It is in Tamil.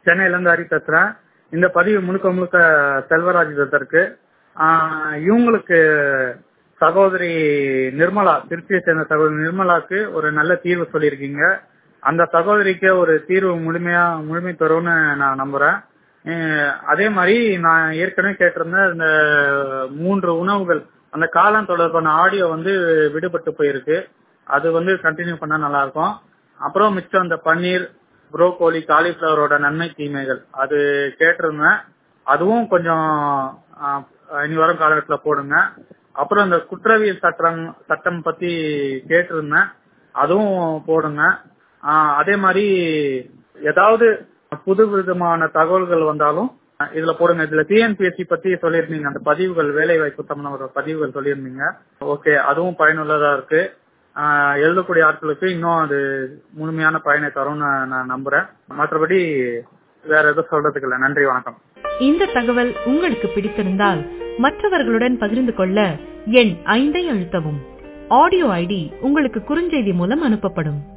சென்னையில இருந்து ஹரி பேசுறேன் இந்த பதிவு முழுக்க முழுக்க செல்வராஜ் தத்தருக்கு ஆஹ் இவங்களுக்கு சகோதரி நிர்மலா திருச்சியை சேர்ந்த சகோதரி நிர்மலாக்கு ஒரு நல்ல தீர்வு சொல்லியிருக்கீங்க அந்த சகோதரிக்கு ஒரு தீர்வு முழுமையா முழுமை தரும்னு நான் நம்புறேன் அஹ் அதே மாதிரி நான் ஏற்கனவே கேட்டிருந்த இந்த மூன்று உணவுகள் அந்த காளான் தொடர்பான ஆடியோ வந்து விடுபட்டு போயிருக்கு அது வந்து கண்டினியூ பண்ணா நல்லா இருக்கும் அப்புறம் மிச்சம் அந்த பன்னீர் புரோக்கோலி காலிஃபிளவரோட நன்மை தீமைகள் அது கேட்டிருந்தேன் அதுவும் கொஞ்சம் ஆஹ், இனி வரும் காலகட்டத்தில் போடுங்க அப்புறம் இந்த குற்றவியல் சட்டம் சட்டம் பத்தி கேட்டிருந்தேன் அதுவும் போடுங்க ஆஹ், அதே மாதிரி ஏதாவது புது விதமான தகவல்கள் வந்தாலும் அஹ், இதுல போடுங்க இதுல டிஎன்பிஎஸ்சி பத்தி சொல்லியிருந்தீங்க அந்த பதிவுகள் வேலை வாய்ப்பு சம்பந்தமான ஒரு பதிவுகள் சொல்லியிருந்தீங்க ஓகே அதுவும் பயனுள்ளதா இருக்கு ஆஹ், எழுதக்கூடிய ஆட்களுக்கு இன்னும் அது முழுமையான பயனை தரும்னு நான் நம்புறேன் மற்றபடி வேற எதுவும் சொல்றதுக்கு இல்லை நன்றி வணக்கம் இந்த தகவல் உங்களுக்கு பிடித்திருந்தால் மற்றவர்களுடன் பகிர்ந்து கொள்ள எண் ஐந்தை அழுத்தவும் ஆடியோ ஐடி உங்களுக்கு குறுஞ்செய்தி மூலம் அனுப்பப்படும்